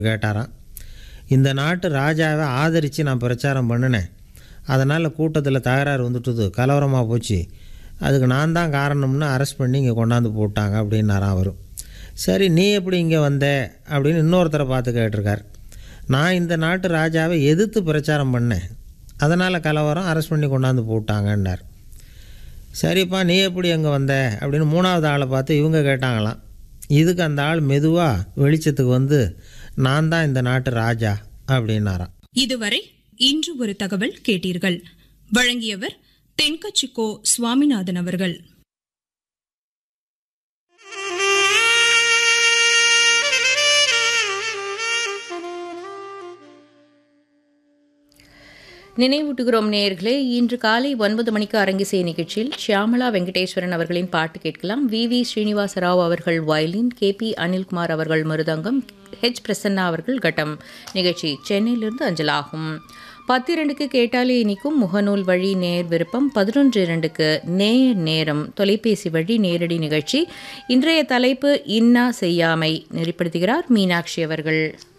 கேட்டாராம் இந்த நாட்டு ராஜாவை ஆதரித்து நான் பிரச்சாரம் பண்ணினேன் அதனால் கூட்டத்தில் தகராறு வந்துட்டுது கலவரமாக போச்சு அதுக்கு நான் தான் காரணம்னு அரெஸ்ட் பண்ணி இங்கே கொண்டாந்து போட்டாங்க அப்படின்னாராம் அவர் சரி நீ எப்படி இங்கே வந்த அப்படின்னு இன்னொருத்தரை பார்த்து கேட்டிருக்கார் நான் இந்த நாட்டு ராஜாவை எதிர்த்து பிரச்சாரம் பண்ணேன் அதனால் கலவரம் அரெஸ்ட் பண்ணி கொண்டாந்து போட்டாங்கன்னார் சரிப்பா நீ எப்படி அங்கே வந்த அப்படின்னு மூணாவது ஆளை பார்த்து இவங்க கேட்டாங்களாம் இதுக்கு அந்த ஆள் மெதுவாக வெளிச்சத்துக்கு வந்து நான் தான் இந்த நாட்டு ராஜா அப்படின்னாராம் இதுவரை இன்று ஒரு தகவல் கேட்டீர்கள் வழங்கியவர் தென்கச்சிக்கோ சுவாமிநாதன் அவர்கள் நினைவூட்டுகிறோம் நேயர்களே இன்று காலை ஒன்பது மணிக்கு அரங்கிசை நிகழ்ச்சியில் ஷியாமலா வெங்கடேஸ்வரன் அவர்களின் பாட்டு கேட்கலாம் வி வி ஸ்ரீனிவாச ராவ் அவர்கள் வயலின் கே பி அனில்குமார் அவர்கள் மிருதங்கம் ஹெச் பிரசன்னா அவர்கள் கட்டம் நிகழ்ச்சி சென்னையிலிருந்து அஞ்சலாகும் பத்து இரண்டுக்கு கேட்டாலே இனிக்கும் முகநூல் வழி நேர் விருப்பம் பதினொன்று இரண்டுக்கு நேர் நேரம் தொலைபேசி வழி நேரடி நிகழ்ச்சி இன்றைய தலைப்பு இன்னா செய்யாமை நெறிப்படுத்துகிறார் மீனாட்சி அவர்கள்